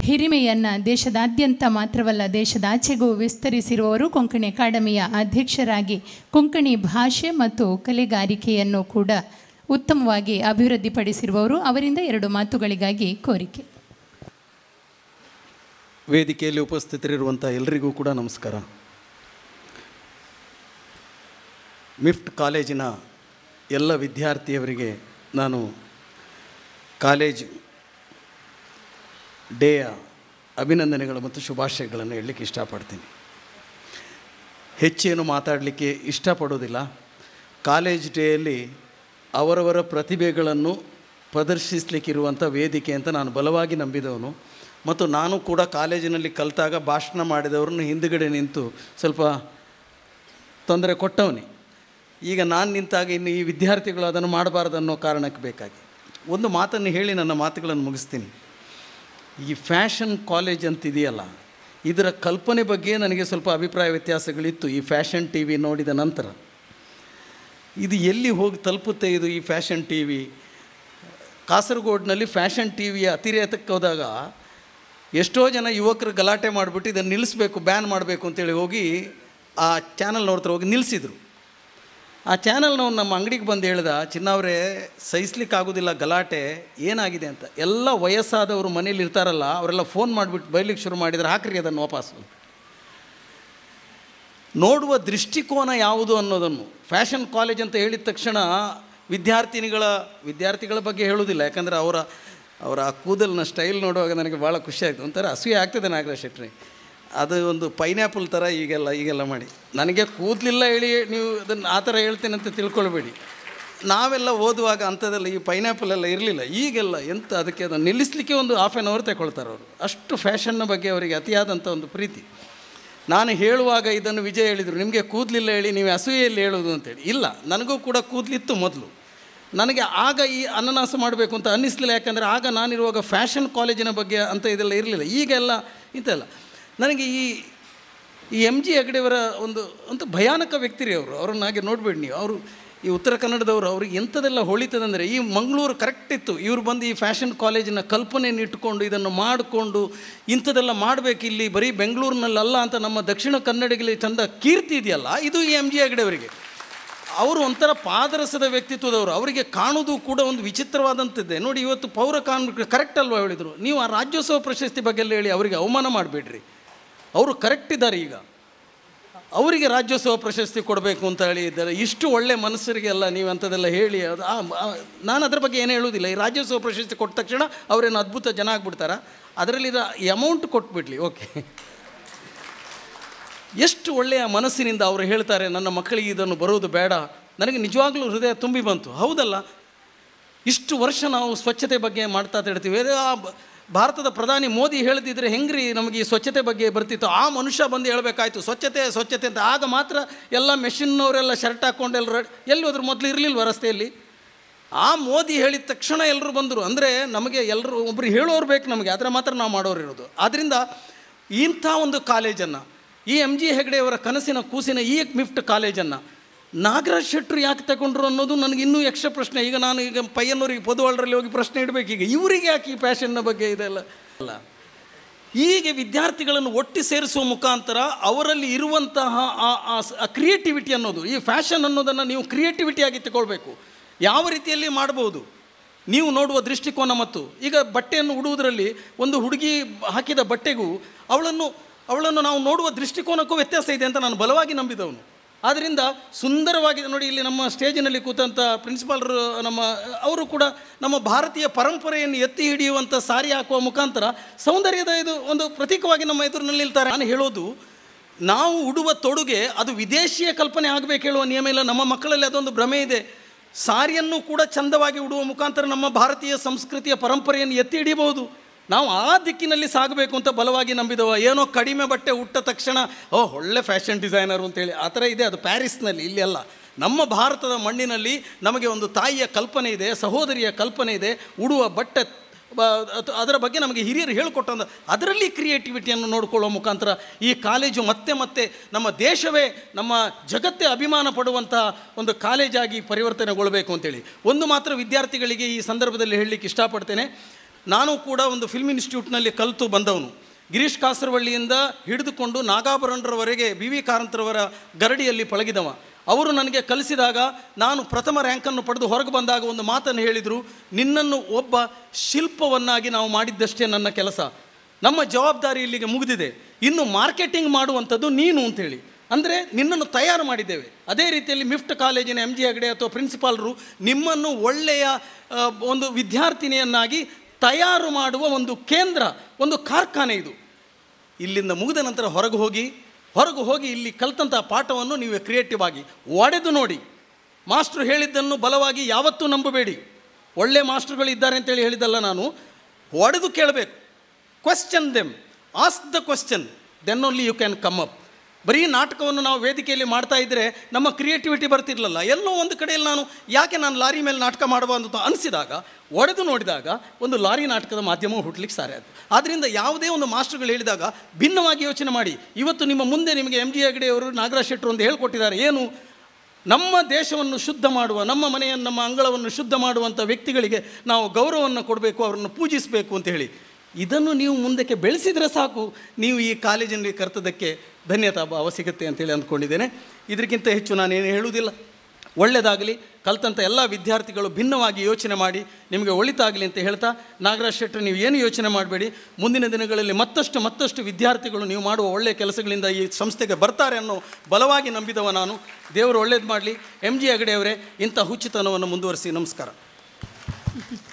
ಹಿರಿಮೆಯನ್ನು ದೇಶದಾದ್ಯಂತ ಮಾತ್ರವಲ್ಲ ದೇಶದಾಚೆಗೂ ವಿಸ್ತರಿಸಿರುವವರು ಕೊಂಕಣಿ ಅಕಾಡೆಮಿಯ ಅಧ್ಯಕ್ಷರಾಗಿ ಕೊಂಕಣಿ ಭಾಷೆ ಮತ್ತು ಕಲೆಗಾರಿಕೆಯನ್ನು ಕೂಡ ಉತ್ತಮವಾಗಿ ಅಭಿವೃದ್ಧಿಪಡಿಸಿರುವವರು ಅವರಿಂದ ಎರಡು ಮಾತುಗಳಿಗಾಗಿ ಕೋರಿಕೆ ವೇದಿಕೆಯಲ್ಲಿ ಉಪಸ್ಥಿತರಿರುವಂಥ ಎಲ್ಲರಿಗೂ ಕೂಡ ನಮಸ್ಕಾರ ಮಿಫ್ಟ್ ಕಾಲೇಜಿನ ಎಲ್ಲ ವಿದ್ಯಾರ್ಥಿಯವರಿಗೆ ನಾನು ಕಾಲೇಜ್ ಡೇಯ ಅಭಿನಂದನೆಗಳು ಮತ್ತು ಶುಭಾಶಯಗಳನ್ನು ಹೇಳಲಿಕ್ಕೆ ಇಷ್ಟಪಡ್ತೀನಿ ಹೆಚ್ಚೇನು ಮಾತಾಡಲಿಕ್ಕೆ ಇಷ್ಟಪಡೋದಿಲ್ಲ ಕಾಲೇಜ್ ಡೇಯಲ್ಲಿ ಅವರವರ ಪ್ರತಿಭೆಗಳನ್ನು ಪ್ರದರ್ಶಿಸಲಿಕ್ಕಿರುವಂಥ ವೇದಿಕೆ ಅಂತ ನಾನು ಬಲವಾಗಿ ನಂಬಿದವನು ಮತ್ತು ನಾನು ಕೂಡ ಕಾಲೇಜಿನಲ್ಲಿ ಕಲಿತಾಗ ಭಾಷಣ ಮಾಡಿದವ್ರನ್ನ ಹಿಂದುಗಡೆ ನಿಂತು ಸ್ವಲ್ಪ ತೊಂದರೆ ಕೊಟ್ಟವನೇ ಈಗ ನಾನು ನಿಂತಾಗ ಇನ್ನು ಈ ವಿದ್ಯಾರ್ಥಿಗಳು ಅದನ್ನು ಮಾಡಬಾರ್ದು ಅನ್ನೋ ಕಾರಣಕ್ಕೆ ಬೇಕಾಗಿ ಒಂದು ಮಾತನ್ನು ಹೇಳಿ ನನ್ನ ಮಾತುಗಳನ್ನು ಮುಗಿಸ್ತೀನಿ ಈ ಫ್ಯಾಷನ್ ಕಾಲೇಜ್ ಅಂತಿದೆಯಲ್ಲ ಇದರ ಕಲ್ಪನೆ ಬಗ್ಗೆ ನನಗೆ ಸ್ವಲ್ಪ ಅಭಿಪ್ರಾಯ ವ್ಯತ್ಯಾಸಗಳಿತ್ತು ಈ ಫ್ಯಾಷನ್ ಟಿ ವಿ ನೋಡಿದ ನಂತರ ಇದು ಎಲ್ಲಿ ಹೋಗಿ ತಲುಪುತ್ತೆ ಇದು ಈ ಫ್ಯಾಷನ್ ಟಿ ವಿ ಕಾಸರಗೋಡಿನಲ್ಲಿ ಫ್ಯಾಷನ್ ಟಿ ವಿಯ ಅತಿರೇತಕ್ಕೆ ಹೋದಾಗ ಎಷ್ಟೋ ಜನ ಯುವಕರು ಗಲಾಟೆ ಮಾಡಿಬಿಟ್ಟು ಇದನ್ನು ನಿಲ್ಲಿಸಬೇಕು ಬ್ಯಾನ್ ಮಾಡಬೇಕು ಅಂತೇಳಿ ಹೋಗಿ ಆ ಚಾನಲ್ ನೋಡ್ತಾರೆ ಹೋಗಿ ನಿಲ್ಲಿಸಿದರು ಆ ಚಾನಲ್ನವ್ನು ನಮ್ಮ ಅಂಗಡಿಗೆ ಬಂದು ಹೇಳ್ದ ಚಿನ್ನವರೇ ಸಹಿಸ್ಲಿಕ್ಕೆ ಆಗೋದಿಲ್ಲ ಗಲಾಟೆ ಏನಾಗಿದೆ ಅಂತ ಎಲ್ಲ ವಯಸ್ಸಾದವರು ಮನೇಲಿ ಇರ್ತಾರಲ್ಲ ಅವರೆಲ್ಲ ಫೋನ್ ಮಾಡಿಬಿಟ್ಟು ಬೈಲಿಕ್ಕೆ ಶುರು ಮಾಡಿದರೆ ಹಾಕ್ರಿ ಅದನ್ನು ವಾಪಸ್ಸು ನೋಡುವ ದೃಷ್ಟಿಕೋನ ಯಾವುದು ಅನ್ನೋದನ್ನು ಫ್ಯಾಷನ್ ಕಾಲೇಜ್ ಅಂತ ಹೇಳಿದ ತಕ್ಷಣ ವಿದ್ಯಾರ್ಥಿನಿಗಳ ವಿದ್ಯಾರ್ಥಿಗಳ ಬಗ್ಗೆ ಹೇಳೋದಿಲ್ಲ ಯಾಕಂದರೆ ಅವರ ಅವರ ಆ ಕೂದಲಿನ ಸ್ಟೈಲ್ ನೋಡುವಾಗ ನನಗೆ ಭಾಳ ಖುಷಿ ಆಯಿತು ಒಂಥರ ಅಸೂಯೆ ಆಗ್ತದೆ ನಾಗರಾಜ್ ಶೆಟ್ಟಿ ಅದು ಒಂದು ಪೈನ್ಯಾಪಲ್ ಥರ ಈಗೆಲ್ಲ ಈಗೆಲ್ಲ ಮಾಡಿ ನನಗೆ ಕೂದಲಿಲ್ಲ ಹೇಳಿ ನೀವು ಅದನ್ನು ಆ ಥರ ಹೇಳ್ತೇನೆ ಅಂತ ತಿಳ್ಕೊಳ್ಬೇಡಿ ನಾವೆಲ್ಲ ಓದುವಾಗ ಅಂಥದ್ದೆಲ್ಲ ಈ ಪೈನ್ಯಾಪಲ್ ಎಲ್ಲ ಇರಲಿಲ್ಲ ಈಗೆಲ್ಲ ಎಂತ ಅದಕ್ಕೆ ಅದನ್ನು ನಿಲ್ಲಿಸಲಿಕ್ಕೆ ಒಂದು ಹಾಫ್ ಆನ್ ಅವರ್ ತಗೊಳ್ತಾರೆ ಅವರು ಅಷ್ಟು ಫ್ಯಾಷನ್ನ ಬಗ್ಗೆ ಅವರಿಗೆ ಅತಿಯಾದಂಥ ಒಂದು ಪ್ರೀತಿ ನಾನು ಹೇಳುವಾಗ ಇದನ್ನು ವಿಜಯ್ ಹೇಳಿದರು ನಿಮಗೆ ಕೂದಲಿಲ್ಲ ಹೇಳಿ ನೀವು ಅಸೂಯೆಯಲ್ಲಿ ಹೇಳೋದು ಅಂತೇಳಿ ಇಲ್ಲ ನನಗೂ ಕೂಡ ಕೂದಲಿತ್ತು ಮೊದಲು ನನಗೆ ಆಗ ಈ ಅನನಾಸ ಮಾಡಬೇಕು ಅಂತ ಅನ್ನಿಸ್ಲಿಲ್ಲ ಯಾಕಂದರೆ ಆಗ ನಾನಿರುವಾಗ ಫ್ಯಾಷನ್ ಕಾಲೇಜಿನ ಬಗ್ಗೆ ಅಂತ ಇದೆಲ್ಲ ಇರಲಿಲ್ಲ ಈಗೆಲ್ಲ ಇಂತೆಲ್ಲ ನನಗೆ ಈ ಈ ಎಮ್ ಜಿ ಹೆಗಡೆಯವರ ಒಂದು ಒಂದು ಭಯಾನಕ ವ್ಯಕ್ತಿ ರೀ ಅವರು ಅವ್ರನ್ನ ಹಾಗೆ ನೋಡಬೇಡಿ ನೀವು ಅವರು ಈ ಉತ್ತರ ಕನ್ನಡದವರು ಅವ್ರಿಗೆ ಎಂಥದೆಲ್ಲ ಹೊಳಿತದಂದರೆ ಈ ಮಂಗಳೂರು ಕರೆಕ್ಟ್ ಇತ್ತು ಇವರು ಬಂದು ಈ ಫ್ಯಾಷನ್ ಕಾಲೇಜಿನ ಕಲ್ಪನೆಯನ್ನು ಇಟ್ಕೊಂಡು ಇದನ್ನು ಮಾಡಿಕೊಂಡು ಇಂಥದ್ದೆಲ್ಲ ಮಾಡಬೇಕು ಇಲ್ಲಿ ಬರೀ ಬೆಂಗಳೂರಿನಲ್ಲಲ್ಲ ಅಂತ ನಮ್ಮ ದಕ್ಷಿಣ ಕನ್ನಡಿಗಲ್ಲಿ ಚಂದ ಕೀರ್ತಿ ಇದೆಯಲ್ಲ ಇದು ಈ ಎಮ್ ಜಿ ಹೆಗಡೆಯವರಿಗೆ ಅವರು ಒಂಥರ ಪಾದರಸದ ವ್ಯಕ್ತಿತ್ವದವರು ಅವರಿಗೆ ಕಾಣೋದು ಕೂಡ ಒಂದು ವಿಚಿತ್ರವಾದಂಥದ್ದೇ ನೋಡಿ ಇವತ್ತು ಪೌರ ಕಾನೂನು ಕರೆಕ್ಟ್ ಅಲ್ವಾ ಹೇಳಿದರು ನೀವು ಆ ರಾಜ್ಯೋತ್ಸವ ಪ್ರಶಸ್ತಿ ಬಗ್ಗೆ ಎಲ್ಲ ಹೇಳಿ ಅವರಿಗೆ ಅವಮಾನ ಮಾಡಬೇಡ್ರಿ ಅವರು ಕರೆಕ್ಟ್ ಇದ್ದಾರೆ ಈಗ ಅವರಿಗೆ ರಾಜ್ಯೋತ್ಸವ ಪ್ರಶಸ್ತಿ ಕೊಡಬೇಕು ಅಂತ ಹೇಳಿ ಇದ್ದಾರೆ ಇಷ್ಟು ಒಳ್ಳೆ ಮನಸ್ಸರಿಗೆಲ್ಲ ನೀವು ಅಂಥದ್ದೆಲ್ಲ ಹೇಳಿ ಅದು ಆ- ಆ- ನಾನು ಅದ್ರ ಬಗ್ಗೆ ಏನು ಹೇಳೋದಿಲ್ಲ ಈ ರಾಜ್ಯೋತ್ಸವ ಪ್ರಶಸ್ತಿ ಕೊಟ್ಟ ತಕ್ಷಣ ಅವರೇನು ಅದ್ಭುತ ಜನ ಆಗ್ಬಿಡ್ತಾರ ಅದರಲ್ಲಿ ಅಮೌಂಟ್ ಕೊಟ್ಬಿಡ್ಲಿ ಓಕೆ ಎಷ್ಟು ಒಳ್ಳೆಯ ಮನಸ್ಸಿನಿಂದ ಅವರು ಹೇಳ್ತಾರೆ ನನ್ನ ಮಕ್ಕಳಿಗೆ ಇದನ್ನು ಬರೋದು ಬೇಡ ನನಗೆ ನಿಜವಾಗ್ಲೂ ಹೃದಯ ತುಂಬಿ ಬಂತು ಹೌದಲ್ಲ ಇಷ್ಟು ವರ್ಷ ನಾವು ಸ್ವಚ್ಛತೆ ಬಗ್ಗೆ ಮಾಡ್ತಾ ತಿಳ್ತೀವಿ ಅದೇ ಆ ಬ- ಭಾರತದ ಪ್ರಧಾನಿ ಮೋದಿ ಹೇಳ್ತಿದ್ರೆ ಹೆಂಗ್ರಿ ನಮಗೆ ಈ ಸ್ವಚ್ಛತೆ ಬಗ್ಗೆ ಬರ್ತಿತ್ತು ಆ ಮನುಷ್ಯ ಬಂದು ಹೇಳಬೇಕಾಯ್ತು ಸ್ವಚ್ಛತೆ ಸ್ವಚ್ಛತೆ ಅಂತ ಆಗ ಮಾತ್ರ ಎಲ್ಲ ಮೆಷಿನ್ನವರೆಲ್ಲ ಶರ್ಟ್ ಹಾಕ್ಕೊಂಡು ಎಲ್ಲರೂ ಎಲ್ಲಿ ಹೋದ್ರು ಮೊದಲು ಇರಲಿಲ್ವ ರಸ್ತೆಯಲ್ಲಿ ಆ ಮೋದಿ ಹೇಳಿದ ತಕ್ಷಣ ಎಲ್ಲರೂ ಬಂದರು ಅಂದರೆ ನಮಗೆ ಎಲ್ಲರೂ ಒಬ್ಬರು ಹೇಳೋರು ಬೇಕು ನಮಗೆ ಅದರ ಮಾತ್ರ ನಾವು ಮಾಡೋರು ಇರೋದು ಆದ್ದರಿಂದ ಇಂಥ ಒಂದು ಕಾಲೇಜನ್ನು ಈ ಎಮ್ ಜಿ ಹೆಗಡೆಯವರ ಕನಸಿನ ಕೂಸಿನ ಈ ಮಿಫ್ಟ್ ಕಾಲೇಜನ್ನು ನಾಗರಾಜ್ ಶೆಟ್ಟರು ಯಾಕೆ ತಗೊಂಡ್ರು ಅನ್ನೋದು ನನಗೆ ಇನ್ನೂ ಯಕ್ಷ ಪ್ರಶ್ನೆ ಈಗ ನಾನು ಈಗ ಪಯ್ಯನ್ನೂರಿಗೆ ಪೊದುವಾಳರಲ್ಲಿ ಹೋಗಿ ಪ್ರಶ್ನೆ ಇಡಬೇಕು ಈಗ ಇವರಿಗೆ ಯಾಕೆ ಈ ಪ್ಯಾಷನ್ನ ಬಗ್ಗೆ ಇದೆಲ್ಲ ಅಲ್ಲ ಹೀಗೆ ವಿದ್ಯಾರ್ಥಿಗಳನ್ನು ಒಟ್ಟಿ ಸೇರಿಸುವ ಮುಖಾಂತರ ಅವರಲ್ಲಿ ಇರುವಂತಹ ಆ ಕ್ರಿಯೇಟಿವಿಟಿ ಅನ್ನೋದು ಈ ಫ್ಯಾಷನ್ ಅನ್ನೋದನ್ನು ನೀವು ಕ್ರಿಯೇಟಿವಿಟಿಯಾಗಿ ತಗೊಳ್ಬೇಕು ಯಾವ ರೀತಿಯಲ್ಲಿ ಮಾಡ್ಬೋದು ನೀವು ನೋಡುವ ದೃಷ್ಟಿಕೋನ ಮತ್ತು ಈಗ ಬಟ್ಟೆಯನ್ನು ಉಡುವುದರಲ್ಲಿ ಒಂದು ಹುಡುಗಿ ಹಾಕಿದ ಬಟ್ಟೆಗೂ ಅವಳನ್ನು ಅವಳನ್ನು ನಾವು ನೋಡುವ ದೃಷ್ಟಿಕೋನಕ್ಕೂ ವ್ಯತ್ಯಾಸ ಇದೆ ಅಂತ ನಾನು ಬಲವಾಗಿ ನಂಬಿದವನು ಆದ್ದರಿಂದ ಸುಂದರವಾಗಿದೆ ನೋಡಿ ಇಲ್ಲಿ ನಮ್ಮ ಸ್ಟೇಜಿನಲ್ಲಿ ಕೂತಂಥ ಪ್ರಿನ್ಸಿಪಾಲ್ರು ನಮ್ಮ ಅವರು ಕೂಡ ನಮ್ಮ ಭಾರತೀಯ ಪರಂಪರೆಯನ್ನು ಎತ್ತಿ ಹಿಡಿಯುವಂಥ ಸಾರಿ ಹಾಕುವ ಮುಖಾಂತರ ಸೌಂದರ್ಯದ ಇದು ಒಂದು ಪ್ರತೀಕವಾಗಿ ನಮ್ಮ ಎದುರಿನಲ್ಲಿ ನಿಲ್ತಾರೆ ನಾನು ಹೇಳೋದು ನಾವು ಉಡುವ ತೊಡುಗೆ ಅದು ವಿದೇಶಿಯ ಕಲ್ಪನೆ ಆಗಬೇಕು ಹೇಳುವ ನಿಯಮ ಇಲ್ಲ ನಮ್ಮ ಮಕ್ಕಳಲ್ಲಿ ಅದೊಂದು ಭ್ರಮೆ ಇದೆ ಸಾರಿಯನ್ನು ಕೂಡ ಚಂದವಾಗಿ ಉಡುವ ಮುಖಾಂತರ ನಮ್ಮ ಭಾರತೀಯ ಸಂಸ್ಕೃತಿಯ ಪರಂಪರೆಯನ್ನು ಎತ್ತಿ ಹಿಡಿಯಬಹುದು ನಾವು ಆ ದಿಕ್ಕಿನಲ್ಲಿ ಸಾಗಬೇಕು ಅಂತ ಬಲವಾಗಿ ನಂಬಿದವ ಏನೋ ಕಡಿಮೆ ಬಟ್ಟೆ ಉಟ್ಟ ತಕ್ಷಣ ಓ ಒಳ್ಳೆ ಫ್ಯಾಷನ್ ಡಿಸೈನರು ಅಂತೇಳಿ ಆ ಥರ ಇದೆ ಅದು ಪ್ಯಾರಿಸ್ನಲ್ಲಿ ಇಲ್ಲಿ ಅಲ್ಲ ನಮ್ಮ ಭಾರತದ ಮಣ್ಣಿನಲ್ಲಿ ನಮಗೆ ಒಂದು ತಾಯಿಯ ಕಲ್ಪನೆ ಇದೆ ಸಹೋದರಿಯ ಕಲ್ಪನೆ ಇದೆ ಉಡುವ ಬಟ್ಟೆ ಬ- ಅದ್- ಅದರ ಬಗ್ಗೆ ನಮಗೆ ಹಿರಿಯರು ಹೇಳಿಕೊಟ್ಟಂಥ ಅದರಲ್ಲಿ ಕ್ರಿಯೇಟಿವಿಟಿಯನ್ನು ನೋಡಿಕೊಳ್ಳುವ ಮುಖಾಂತರ ಈ ಕಾಲೇಜು ಮತ್ತೆ ಮತ್ತೆ ನಮ್ಮ ದೇಶವೇ ನಮ್ಮ ಜಗತ್ತೇ ಅಭಿಮಾನ ಪಡುವಂಥ ಒಂದು ಕಾಲೇಜಾಗಿ ಪರಿವರ್ತನೆಗೊಳ್ಳಬೇಕು ಅಂತೇಳಿ ಒಂದು ಮಾತ್ರ ವಿದ್ಯಾರ್ಥಿಗಳಿಗೆ ಈ ಸಂದರ್ಭದಲ್ಲಿ ಹೇಳಲಿಕ್ಕೆ ಇಷ್ಟಪಡ್ತೇನೆ ನಾನು ಕೂಡ ಒಂದು ಫಿಲ್ಮ್ ಇನ್ಸ್ಟಿಟ್ಯೂಟ್ನಲ್ಲಿ ಕಲಿತು ಬಂದವನು ಗಿರೀಶ್ ಕಾಸರವಳ್ಳಿಯಿಂದ ಹಿಡಿದುಕೊಂಡು ನಾಗಾಭರಣರವರೆಗೆ ಬಿ ವಿ ಕಾರಂತರವರ ಗರಡಿಯಲ್ಲಿ ಪಳಗಿದವ ಅವರು ನನಗೆ ಕಲಿಸಿದಾಗ ನಾನು ಪ್ರಥಮ ರ್ಯಾಂಕನ್ನು ಪಡೆದು ಹೊರಗೆ ಬಂದಾಗ ಒಂದು ಮಾತನ್ನು ಹೇಳಿದರು ನಿನ್ನನ್ನು ಒಬ್ಬ ಶಿಲ್ಪವನ್ನಾಗಿ ನಾವು ಮಾಡಿದ್ದಷ್ಟೇ ನನ್ನ ಕೆಲಸ ನಮ್ಮ ಜವಾಬ್ದಾರಿ ಇಲ್ಲಿಗೆ ಮುಗಿದಿದೆ ಇನ್ನು ಮಾರ್ಕೆಟಿಂಗ್ ಮಾಡುವಂಥದ್ದು ನೀನು ಅಂತೇಳಿ ಅಂದರೆ ನಿನ್ನನ್ನು ತಯಾರು ಮಾಡಿದ್ದೇವೆ ಅದೇ ರೀತಿಯಲ್ಲಿ ಮಿಫ್ಟ್ ಕಾಲೇಜಿನ ಎಮ್ ಜಿ ಹೆಗಡೆ ಅಥವಾ ಪ್ರಿನ್ಸಿಪಾಲ್ರು ನಿಮ್ಮನ್ನು ಒಳ್ಳೆಯ ಆ, ಒಂದು ವಿದ್ಯಾರ್ಥಿನಿಯನ್ನಾಗಿ ತಯಾರು ಮಾಡುವ ಒಂದು ಕೇಂದ್ರ ಒಂದು ಕಾರ್ಖಾನೆ ಇದು ಇಲ್ಲಿಂದ ಮುಗಿದ ನಂತರ ಹೊರಗೆ ಹೋಗಿ ಹೊರಗೆ ಹೋಗಿ ಇಲ್ಲಿ ಕಲ್ತಂಥ ಪಾಠವನ್ನು ನೀವು ಕ್ರಿಯೇಟಿವ್ ಆಗಿ ಒಡೆದು ನೋಡಿ ಮಾಸ್ಟ್ರು ಹೇಳಿದ್ದನ್ನು ಬಲವಾಗಿ ಯಾವತ್ತೂ ನಂಬಬೇಡಿ ಒಳ್ಳೆ ಮಾಸ್ಟ್ರುಗಳು ಇದ್ದಾರೆ ಅಂತೇಳಿ ಹೇಳಿದ್ದಲ್ಲ ನಾನು ಒಡೆದು ಕೇಳಬೇಕು question them ask the question then only you can come up ಬರೀ ನಾಟಕವನ್ನು ನಾವು ವೇದಿಕೆಯಲ್ಲಿ ಮಾಡ್ತಾ ಇದ್ದರೆ ನಮ್ಮ ಕ್ರಿಯೇಟಿವಿಟಿ ಬರ್ತಿರ್ಲಿಲ್ಲ ಎಲ್ಲೋ ಒಂದು ಕಡೆಯಲ್ಲಿ ನಾನು ಯಾಕೆ ನಾನು ಲಾರಿ ಮೇಲೆ ನಾಟಕ ಮಾಡಬಾರ್ದು ಅಂತ ಅನಿಸಿದಾಗ ಒಡೆದು ನೋಡಿದಾಗ ಒಂದು ಲಾರಿ ನಾಟಕದ ಮಾಧ್ಯಮ ಹುಟ್ಲಿಕ್ಕೆ ಸಾರೆ ಆಯಿತು ಆದ್ದರಿಂದ ಯಾವುದೇ ಒಂದು ಮಾಸ್ಟರ್ಗಳು ಹೇಳಿದಾಗ ಭಿನ್ನವಾಗಿ ಯೋಚನೆ ಮಾಡಿ ಇವತ್ತು ನಿಮ್ಮ ಮುಂದೆ ನಿಮಗೆ ಎಮ್ ಜಿ ಹೆಗಡೆಯವರು ನಾಗರಾಜ್ ಶೆಟ್ಟರು ಒಂದು ಹೇಳ್ಕೊಟ್ಟಿದ್ದಾರೆ ಏನು ನಮ್ಮ ದೇಶವನ್ನು ಶುದ್ಧ ಮಾಡುವ ನಮ್ಮ ಮನೆಯನ್ನು ನಮ್ಮ ಅಂಗಳವನ್ನು ಶುದ್ಧ ಮಾಡುವಂಥ ವ್ಯಕ್ತಿಗಳಿಗೆ ನಾವು ಗೌರವವನ್ನು ಕೊಡಬೇಕು ಅವರನ್ನು ಪೂಜಿಸಬೇಕು ಅಂತ ಹೇಳಿ ಇದನ್ನು ನೀವು ಮುಂದಕ್ಕೆ ಬೆಳೆಸಿದರೆ ಸಾಕು ನೀವು ಈ ಕಾಲೇಜಿನಲ್ಲಿ ಕರ್ತದಕ್ಕೆ ಧನ್ಯತಾ ಭಾವ ಸಿಗುತ್ತೆ ಅಂತೇಳಿ ಅಂದ್ಕೊಂಡಿದ್ದೇನೆ ಇದಕ್ಕಿಂತ ಹೆಚ್ಚು ನಾನೇನು ಹೇಳುವುದಿಲ್ಲ ಒಳ್ಳೆಯದಾಗಲಿ ಕಲ್ತಂಥ ಎಲ್ಲ ವಿದ್ಯಾರ್ಥಿಗಳು ಭಿನ್ನವಾಗಿ ಯೋಚನೆ ಮಾಡಿ ನಿಮಗೆ ಒಳಿತಾಗಲಿ ಅಂತ ಹೇಳ್ತಾ ನಾಗರಾಜ್ ಶೆಟ್ಟರು ನೀವು ಏನು ಯೋಚನೆ ಮಾಡಬೇಡಿ ಮುಂದಿನ ದಿನಗಳಲ್ಲಿ ಮತ್ತಷ್ಟು ಮತ್ತಷ್ಟು ವಿದ್ಯಾರ್ಥಿಗಳು ನೀವು ಮಾಡುವ ಒಳ್ಳೆಯ ಕೆಲಸಗಳಿಂದ ಈ ಸಂಸ್ಥೆಗೆ ಬರ್ತಾರೆ ಅನ್ನೋ ಬಲವಾಗಿ ನಂಬಿದವ ನಾನು ದೇವರು ಒಳ್ಳೇದು ಮಾಡಲಿ ಎಮ್ ಜಿ ಹೆಗಡೆಯವರೇ ಇಂಥ ಹುಚ್ಚುತನವನ್ನು ಮುಂದುವರಿಸಿ ನಮಸ್ಕಾರ